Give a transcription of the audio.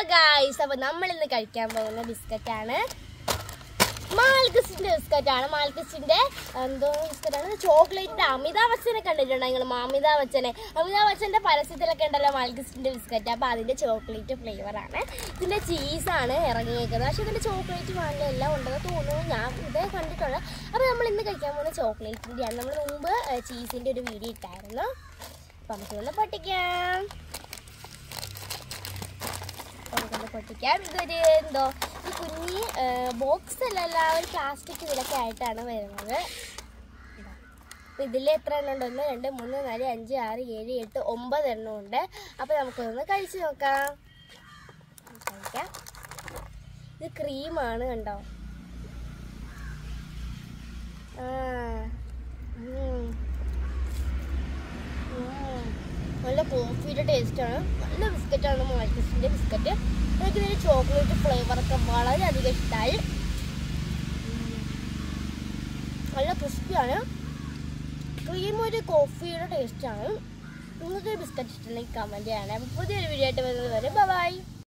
Guys അപ്പൊ നമ്മൾ ഇന്ന് കഴിക്കാൻ പോകുന്ന ബിസ്ക്കറ്റ് ആണ് മാൽക്കസിന്റെ ബിസ്ക്കറ്റ് ആണ് മാൽക്കസിന്റെ എന്തോ ബിസ്ക്കറ്റ് ആണ് ചോക്ലേറ്റിന്റെ അമിതാഭ് ബച്ചനെ കണ്ടിട്ടുണ്ടോ നിങ്ങൾ അമിതാഭ് ബച്ചനെ അമിതാഭ് ബച്ചന്റെ പരസ്യത്തിലൊക്കെ ഉണ്ടല്ലോ മാൽക്കസിന്റെ ബിസ്ക്കറ്റ് അപ്പൊ അതിന്റെ ചോക്ലേറ്റ് ഫ്ലേവർ ആണ് ഇതിന്റെ ചീസാണ് ഇറങ്ങിയേക്കുന്നത് പക്ഷെ ഇതിന്റെ ചോക്ലേറ്റ് വാങ്ങി എല്ലാം ഉണ്ടെന്ന് തോന്നുന്നു ഞാൻ ഇതേ കണ്ടിട്ടുള്ളത് അപ്പൊ നമ്മൾ ഇന്ന് കഴിക്കാൻ പോകുന്ന ചോക്ലേറ്റിന്റെ ആണ് നമ്മൾ മുമ്പ് ചീസിന്റെ ഒരു വീഡിയോ ഇട്ടായിരുന്നു അപ്പൊ നമുക്കൊന്ന് പൊട്ടിക്കാം നമുക്കൊന്ന് പൊട്ടിക്കാം ഇതൊരു എന്തോ ഈ കുഞ്ഞി ബോക്സ് അല്ലല്ല ഒരു പ്ലാസ്റ്റിക് ഇതിലൊക്കെ ആയിട്ടാണ് വരുന്നത് ഇതാ. അപ്പൊ ഇതിൽ എത്ര എണ്ണം ഉണ്ട് ഒന്ന് രണ്ട് മൂന്ന് നാല് അഞ്ച് ആറ് ഏഴ് എട്ട് ഒമ്പത് എണ്ണം ഉണ്ട് അപ്പൊ നമുക്കൊന്ന് കഴിച്ചു നോക്കാം കഴിക്കാം ഇത് ക്രീമാണ് കണ്ടോ ആ ഉം. ഉം. നല്ല കോഫിയുടെ ടേസ്റ്റ് ആണ് നല്ല ബിസ്ക്കറ്റാണ് മാൾക്കിസിന്റെ ബിസ്ക്കറ്റ് എനിക്ക് ഇതിന്റെ ചോക്ലേറ്റ് ഫ്ലേവർ ഒക്കെ വളരെയധികം ഇഷ്ടമായി നല്ല ക്രിസ്പിയാണ് ക്രീം ഒരു കോഫിയുടെ ടേസ്റ്റ് ആണ് നിങ്ങൾക്ക് ബിസ്ക്കറ്റ് ഇഷ്ടമുണ്ടെങ്കിൽ കമൻറ്റ് ചെയ്യണേ അപ്പോൾ പുതിയൊരു വീഡിയോ ആയിട്ട് വരുന്നത് വരെ ബൈ